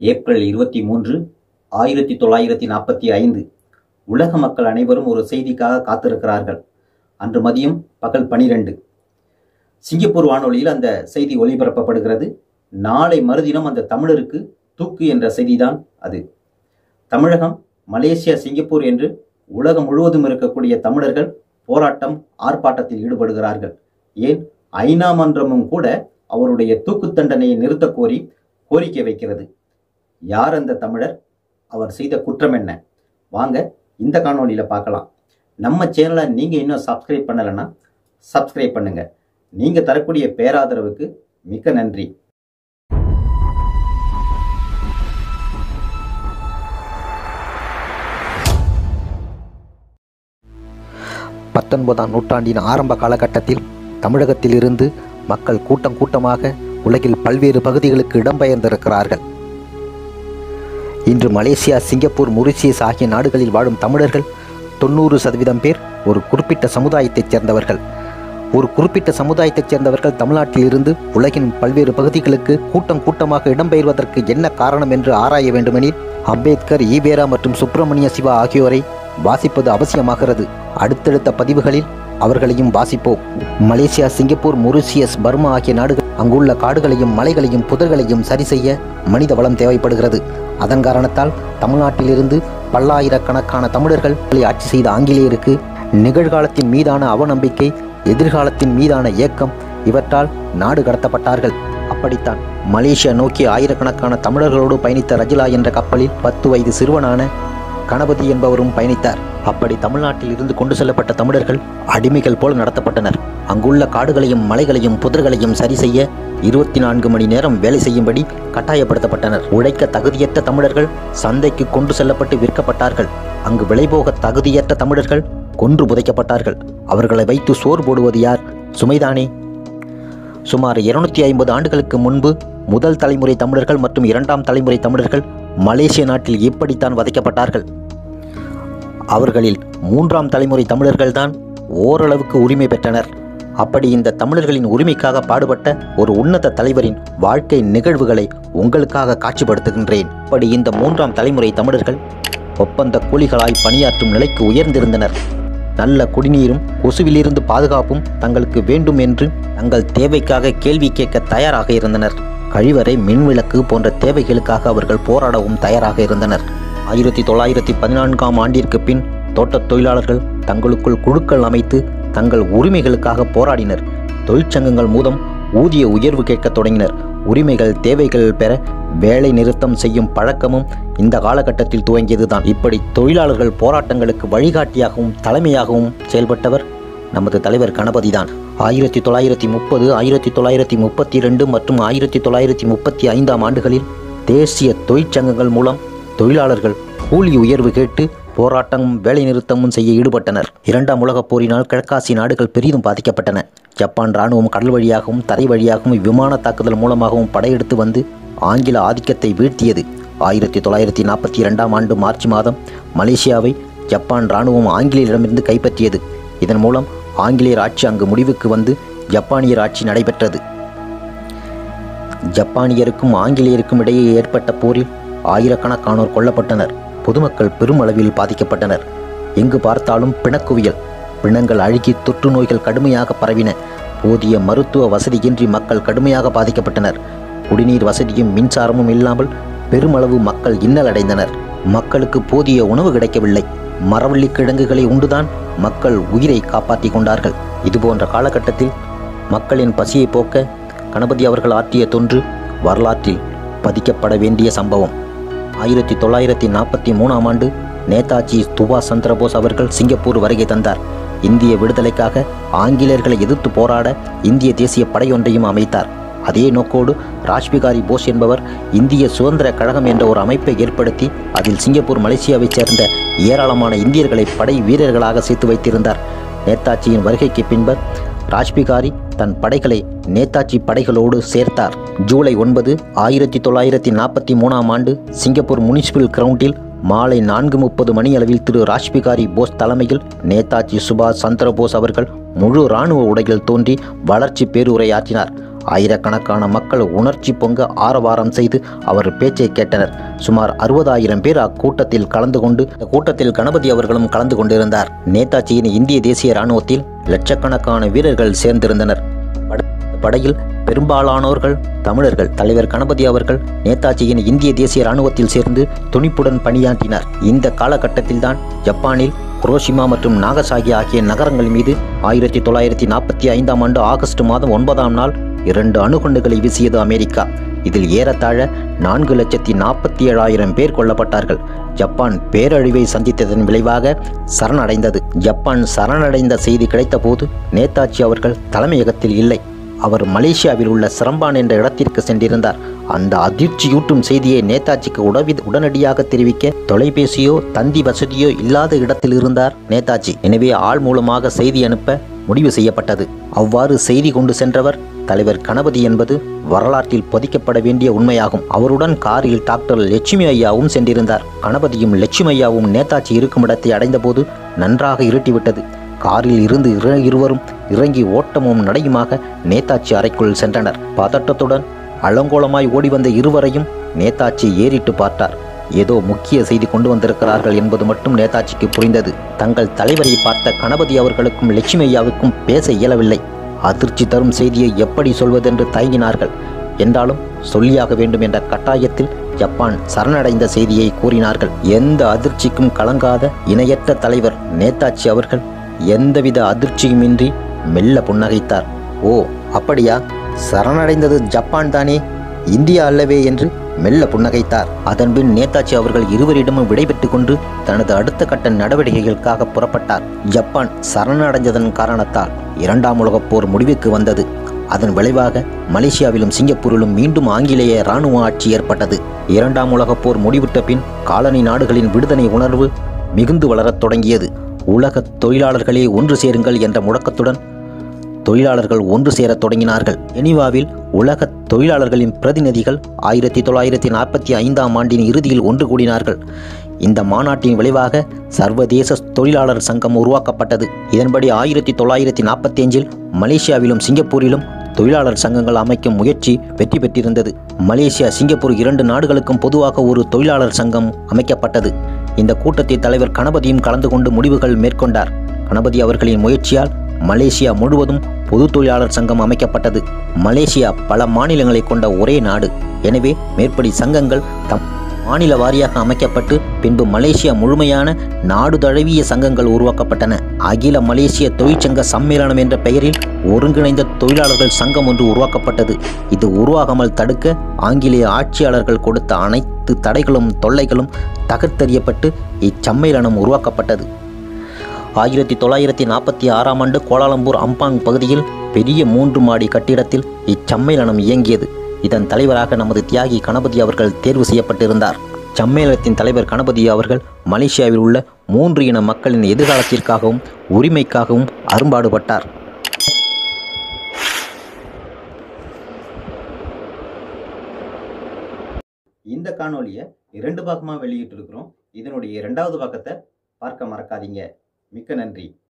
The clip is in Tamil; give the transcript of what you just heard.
ஏப்ரல் இருபத்தி மூன்று ஆயிரத்தி தொள்ளாயிரத்தி நாற்பத்தி ஐந்து உலக மக்கள் அனைவரும் ஒரு செய்திக்காக காத்திருக்கிறார்கள் அன்று மதியம் பகல் பனிரெண்டு சிங்கப்பூர் வானொலியில் அந்த செய்தி ஒளிபரப்பப்படுகிறது நாளை மறுதினம் அந்த தமிழருக்கு தூக்கு என்ற செய்திதான் அது தமிழகம் மலேசியா சிங்கப்பூர் என்று உலகம் முழுவதும் இருக்கக்கூடிய தமிழர்கள் போராட்டம் ஆர்ப்பாட்டத்தில் ஈடுபடுகிறார்கள் ஏன் ஐநா மன்றமும் கூட அவருடைய தூக்கு தண்டனையை நிறுத்தக் கோரி கோரிக்கை வைக்கிறது யார் அந்த தமிழர் அவர் செய்த குற்றம் என்ன வாங்க இந்த காணொளியில் பார்க்கலாம் நம்ம சேனலை நீங்கள் இன்னும் சப்ஸ்கிரைப் பண்ணலைன்னா சப்ஸ்கிரைப் பண்ணுங்க நீங்கள் தரக்கூடிய பேராதரவுக்கு மிக்க நன்றி பத்தொன்பதாம் நூற்றாண்டின் ஆரம்ப காலகட்டத்தில் தமிழகத்திலிருந்து மக்கள் கூட்டம் கூட்டமாக உலகில் பல்வேறு பகுதிகளுக்கு இடம்பெயர்ந்திருக்கிறார்கள் இன்று மலேசியா சிங்கப்பூர் மொரிசியஸ் ஆகிய நாடுகளில் வாழும் தமிழர்கள் தொண்ணூறு சதவீதம் பேர் ஒரு குறிப்பிட்ட சமுதாயத்தைச் சேர்ந்தவர்கள் ஒரு குறிப்பிட்ட சமுதாயத்தைச் சேர்ந்தவர்கள் தமிழ்நாட்டில் இருந்து உலகின் பல்வேறு பகுதிகளுக்கு கூட்டம் கூட்டமாக இடம்பெயர்வதற்கு என்ன காரணம் என்று ஆராய வேண்டுமெனில் அம்பேத்கர் ஈவேரா மற்றும் சுப்பிரமணிய சிவா ஆகியோரை வாசிப்பது அவசியமாகிறது அடுத்தடுத்த பதிவுகளில் அவர்களையும் வாசிப்போம் மலேசியா சிங்கப்பூர் மொரிசியஸ் பர்மா ஆகிய நாடுகள் அங்குள்ள காடுகளையும் மலைகளையும் புதர்களையும் சரி செய்ய மனித வளம் தேவைப்படுகிறது அதன் காரணத்தால் தமிழ்நாட்டிலிருந்து பல்லாயிரக்கணக்கான தமிழர்கள் ஆட்சி செய்த ஆங்கிலேயருக்கு நிகழ்காலத்தின் மீதான அவநம்பிக்கை எதிர்காலத்தின் மீதான ஏக்கம் இவற்றால் நாடு கடத்தப்பட்டார்கள் அப்படித்தான் மலேசியா நோக்கி ஆயிரக்கணக்கான தமிழர்களோடு பயணித்த ரஜிலா என்ற கப்பலில் பத்து வயது சிறுவனான கணபதி என்பவரும் பயணித்தார் அப்படி தமிழ்நாட்டில் இருந்து கொண்டு செல்லப்பட்ட தமிழர்கள் அடிமைகள் போல நடத்தப்பட்டனர் அங்குள்ள காடுகளையும் மலைகளையும் புதர்களையும் சரி செய்ய இருபத்தி நான்கு மணி நேரம் வேலை செய்யும்படி கட்டாயப்படுத்தப்பட்டனர் உழைக்க தகுதியற்ற தமிழர்கள் சந்தைக்கு கொண்டு செல்லப்பட்டு விற்கப்பட்டார்கள் அங்கு விளைபோக தகுதியற்ற தமிழர்கள் கொன்று புதைக்கப்பட்டார்கள் அவர்களை வைத்து சோறு போடுவது யார் சுமைதானே சுமார் இருநூத்தி ஐம்பது ஆண்டுகளுக்கு முன்பு முதல் தலைமுறை தமிழர்கள் மற்றும் இரண்டாம் தலைமுறை தமிழர்கள் மலேசிய நாட்டில் எப்படித்தான் வதைக்கப்பட்டார்கள் அவர்களில் மூன்றாம் தலைமுறை தமிழர்கள்தான் ஓரளவுக்கு உரிமை பெற்றனர் அப்படி இந்த தமிழர்களின் உரிமைக்காக பாடுபட்ட ஒரு உன்னத தலைவரின் வாழ்க்கை நிகழ்வுகளை உங்களுக்காக காட்சிப்படுத்துகின்றேன் அப்படி இந்த மூன்றாம் தலைமுறை தமிழர்கள் ஒப்பந்த கூலிகளாய் பணியாற்றும் நிலைக்கு உயர்ந்திருந்தனர் நல்ல குடிநீரும் கொசுவிலிருந்து பாதுகாப்பும் தங்களுக்கு வேண்டும் என்று தங்கள் தேவைக்காக கேள்வி கேட்க தயாராக இருந்தனர் கழிவறை மின்விளக்கு போன்ற தேவைகளுக்காக அவர்கள் போராடவும் தயாராக இருந்தனர் ஆயிரத்தி தொள்ளாயிரத்தி பதினான்காம் ஆண்டிற்கு பின் தோட்டத் தொழிலாளர்கள் தங்களுக்குள் குழுக்கள் அமைத்து தங்கள் உரிமைகளுக்காக போராடினர் தொழிற்சங்கங்கள் மூலம் ஊதிய உயர்வு கேட்கத் தொடங்கினர் உரிமைகள் தேவைகள் பெற வேலை நிறுத்தம் செய்யும் பழக்கமும் இந்த காலகட்டத்தில் துவங்கியதுதான் இப்படி தொழிலாளர்கள் போராட்டங்களுக்கு வழிகாட்டியாகவும் தலைமையாகவும் செயல்பட்டவர் நமது தலைவர் கணபதிதான் ஆயிரத்தி தொள்ளாயிரத்தி முப்பது ஆயிரத்தி தொள்ளாயிரத்தி முப்பத்தி ரெண்டு மற்றும் ஆயிரத்தி தொள்ளாயிரத்தி முப்பத்தி ஐந்தாம் ஆண்டுகளில் தேசிய தொழிற்சங்கங்கள் மூலம் தொழிலாளர்கள் கூலி உயர்வு கேட்டு போராட்டமும் வேலைநிறுத்தமும் செய்ய ஈடுபட்டனர் இரண்டாம் உலகப் போரினால் கிழக்காசிய நாடுகள் பெரிதும் பாதிக்கப்பட்டன ஜப்பான் இராணுவம் கடல் வழியாகவும் தரை வழியாகவும் விமான தாக்குதல் மூலமாகவும் படையெடுத்து வந்து ஆங்கில ஆதிக்கத்தை வீழ்த்தியது ஆயிரத்தி தொள்ளாயிரத்தி நாற்பத்தி இரண்டாம் ஆண்டு மார்ச் மாதம் மலேசியாவை ஜப்பான் இராணுவம் ஆங்கிலேயரிடமிருந்து கைப்பற்றியது இதன் மூலம் ஆங்கிலேயர் ஆட்சி அங்கு முடிவுக்கு வந்து ஜப்பானியர் ஆட்சி நடைபெற்றது ஜப்பானியருக்கும் ஆங்கிலேயருக்கும் இடையே ஏற்பட்ட போரில் ஆயிரக்கணக்கானோர் கொல்லப்பட்டனர் பொதுமக்கள் பெருமளவில் பாதிக்கப்பட்டனர் எங்கு பார்த்தாலும் பிணக்குவியல் பிணங்கள் அழுகி தொற்று நோய்கள் கடுமையாக பரவின போதிய மருத்துவ வசதியின்றி மக்கள் கடுமையாக பாதிக்கப்பட்டனர் குடிநீர் வசதியும் மின்சாரமும் இல்லாமல் பெருமளவு மக்கள் இன்னலடைந்தனர் மக்களுக்கு போதிய உணவு கிடைக்கவில்லை மரவள்ளி கிழங்குகளை உண்டுதான் மக்கள் உயிரை காப்பாற்றிக் கொண்டார்கள் இதுபோன்ற காலகட்டத்தில் மக்களின் பசியை போக்க கணபதி அவர்கள் ஆற்றிய தொன்று வரலாற்றில் பதிக்கப்பட வேண்டிய சம்பவம் ஆயிரத்தி தொள்ளாயிரத்தி நாற்பத்தி மூணாம் ஆண்டு நேதாஜி சுபாஷ் சந்திரபோஸ் அவர்கள் சிங்கப்பூர் வருகை தந்தார் இந்திய விடுதலைக்காக ஆங்கிலேயர்களை எதிர்த்து போராட இந்திய தேசிய படையொன்றையும் அமைத்தார் அதே நோக்கோடு ராஜ்பிகாரி போஸ் என்பவர் இந்திய சுதந்திர கழகம் என்ற ஒரு அமைப்பை ஏற்படுத்தி அதில் சிங்கப்பூர் மலேசியாவைச் சேர்ந்த ஏராளமான இந்தியர்களை படை வீரர்களாக சேர்த்து வைத்திருந்தார் நேதாஜியின் வருகைக்கு பின்பர் ராஜ்பிகாரி தன் படைகளை நேதாஜி படைகளோடு சேர்த்தார் ஜூலை ஒன்பது ஆயிரத்தி தொள்ளாயிரத்தி நாற்பத்தி மூணாம் ஆண்டு சிங்கப்பூர் முனிசிபல் கிரவுண்டில் மாலை நான்கு முப்பது மணியளவில் திரு ராஜ்பிகாரி போஸ் தலைமையில் நேதாஜி சுபாஷ் சந்திரபோஸ் அவர்கள் முழு இராணுவ உடையில் தோன்றி வளர்ச்சி பேருரையாற்றினார் ஆயிரக்கணக்கான மக்கள் உணர்ச்சி பொங்க ஆரவாரம் செய்து அவர் பேச்சை கேட்டனர் சுமார் அறுபதாயிரம் பேர் அக்கூட்டத்தில் கலந்து கொண்டு இந்த கூட்டத்தில் கணபதி அவர்களும் கலந்து கொண்டிருந்தார் நேதாஜியின் இந்திய தேசிய இராணுவத்தில் லட்சக்கணக்கான வீரர்கள் சேர்ந்திருந்தனர் பட- படையில் பெரும்பாலானோர்கள் தமிழர்கள் தலைவர் கணபதி அவர்கள் நேதாஜியின் இந்திய தேசிய இராணுவத்தில் சேர்ந்து துணிப்புடன் பணியாற்றினார் இந்த காலகட்டத்தில்தான் ஜப்பானில் குரோஷிமா மற்றும் நாகசாகி ஆகிய நகரங்கள் மீது ஆயிரத்தி தொள்ளாயிரத்தி நாற்பத்தி ஐந்தாம் ஆண்டு ஆகஸ்ட் மாதம் ஒன்பதாம் நாள் இரண்டு அணுகுண்டுகளை வீசியது அமெரிக்கா இதில் ஏறத்தாழ நான்கு லட்சத்தி நாற்பத்தி ஏழாயிரம் பேர் கொல்லப்பட்டார்கள் ஜப்பான் பேரழிவை சந்தித்ததன் விளைவாக சரணடைந்தது ஜப்பான் சரணடைந்த செய்தி கிடைத்தபோது நேதாஜி அவர்கள் தலைமையகத்தில் இல்லை அவர் மலேசியாவில் உள்ள சிரம்பான் என்ற இடத்திற்கு சென்றிருந்தார் அந்த அதிர்ச்சியூட்டும் செய்தியை நேதாஜிக்கு உடவி உடனடியாக தெரிவிக்க தொலைபேசியோ தந்தி வசதியோ இல்லாத இடத்தில் இருந்தார் நேதாஜி எனவே ஆள் மூலமாக செய்தி அனுப்ப முடிவு செய்யப்பட்டது அவ்வாறு செய்தி கொண்டு சென்றவர் தலைவர் கணபதி என்பது வரலாற்றில் பதிக்கப்பட வேண்டிய உண்மையாகும் அவருடன் காரில் டாக்டர் லட்சுமி ஐயாவும் சென்றிருந்தார் கணபதியும் லட்சுமி ஐயாவும் நேதாஜி இருக்கும் இடத்தை அடைந்தபோது நன்றாக இருட்டிவிட்டது காரில் இருந்து இரு இருவரும் இறங்கி ஓட்டமும் நடையுமாக நேதாஜி அறைக்குள் சென்றனர் பதட்டத்துடன் அலங்கோலமாய் ஓடி வந்த இருவரையும் நேதாஜி ஏறிட்டு பார்த்தார் ஏதோ முக்கிய செய்தி கொண்டு வந்திருக்கிறார்கள் என்பது மட்டும் நேதாஜிக்கு புரிந்தது தங்கள் தலைவரை பார்த்த கணபதி அவர்களுக்கும் லட்சுமி ஐயாவுக்கும் பேச இயலவில்லை அதிர்ச்சி தரும் செய்தியை எப்படி சொல்வதென்று தயங்கினார்கள் என்றாலும் சொல்லியாக வேண்டும் என்ற கட்டாயத்தில் ஜப்பான் சரணடைந்த செய்தியை கூறினார்கள் எந்த அதிர்ச்சிக்கும் கலங்காத இணையற்ற தலைவர் நேதாஜி அவர்கள் எந்தவித அதிர்ச்சியுமின்றி மெல்ல புன்னகைத்தார் ஓ அப்படியா சரணடைந்தது ஜப்பான் தானே இந்தியா அல்லவே என்று மெல்ல புன்னகைத்தார் அதன்பின் நேதாஜி அவர்கள் இருவரிடமும் விடைபெற்றுக் கொண்டு தனது அடுத்த கட்ட நடவடிக்கைகளுக்காக புறப்பட்டார் ஜப்பான் சரணடைந்ததன் காரணத்தால் இரண்டாம் உலகப் போர் முடிவுக்கு வந்தது அதன் விளைவாக மலேசியாவிலும் சிங்கப்பூரிலும் மீண்டும் ஆங்கிலேய இராணுவ ஆட்சி ஏற்பட்டது இரண்டாம் உலகப் போர் முடிவிட்ட பின் காலனி நாடுகளின் விடுதலை உணர்வு மிகுந்து வளரத் தொடங்கியது உலக தொழிலாளர்களே ஒன்று சேருங்கள் என்ற முழக்கத்துடன் தொழிலாளர்கள் ஒன்று சேரத் தொடங்கினார்கள் ஜெனீவாவில் உலக தொழிலாளர்களின் பிரதிநிதிகள் ஆயிரத்தி தொள்ளாயிரத்தி நாற்பத்தி ஐந்தாம் ஆண்டின் இறுதியில் ஒன்று கூடினார்கள் இந்த மாநாட்டின் விளைவாக சர்வதேச தொழிலாளர் சங்கம் உருவாக்கப்பட்டது இதன்படி ஆயிரத்தி தொள்ளாயிரத்தி நாற்பத்தி அஞ்சில் மலேசியாவிலும் சிங்கப்பூரிலும் தொழிலாளர் சங்கங்கள் அமைக்கும் முயற்சி வெற்றி பெற்றிருந்தது மலேசியா சிங்கப்பூர் இரண்டு நாடுகளுக்கும் பொதுவாக ஒரு தொழிலாளர் சங்கம் அமைக்கப்பட்டது இந்த கூட்டத்தில் தலைவர் கணபதியும் கலந்து கொண்டு முடிவுகள் மேற்கொண்டார் கணபதி அவர்களின் முயற்சியால் மலேசியா முழுவதும் பொது தொழிலாளர் சங்கம் அமைக்கப்பட்டது மலேசியா பல மாநிலங்களை கொண்ட ஒரே நாடு எனவே மேற்படி சங்கங்கள் தம் மாநில வாரியாக அமைக்கப்பட்டு பின்பு மலேசியா முழுமையான நாடு தழுவிய சங்கங்கள் உருவாக்கப்பட்டன அகில மலேசிய தொழிற்சங்க சம்மேளனம் என்ற பெயரில் ஒருங்கிணைந்த தொழிலாளர்கள் சங்கம் ஒன்று உருவாக்கப்பட்டது இது உருவாகாமல் தடுக்க ஆங்கிலேய ஆட்சியாளர்கள் கொடுத்த அனைத்து தடைகளும் தொல்லைகளும் தகர்த்தெறியப்பட்டு இச்சம்மேளனம் உருவாக்கப்பட்டது ஆயிரத்தி தொள்ளாயிரத்தி நாற்பத்தி ஆறாம் ஆண்டு கோலாலம்பூர் அம்பாங் பகுதியில் பெரிய மூன்று மாடி கட்டிடத்தில் இச்சம்மேளனம் இயங்கியது இதன் தலைவராக நமது தியாகி கணபதி அவர்கள் தேர்வு செய்யப்பட்டிருந்தார் சம்மேளனத்தின் தலைவர் கணபதி அவர்கள் மலேசியாவில் உள்ள மூன்று இன மக்களின் எதிர்காலத்திற்காகவும் உரிமைக்காகவும் அரும்பாடுபட்டார் இந்த காணொளியை இரண்டு பாகமாக வெளியிட்டிருக்கிறோம் இதனுடைய இரண்டாவது பக்கத்தை பார்க்க மறக்காதீங்க மிக்க நன்றி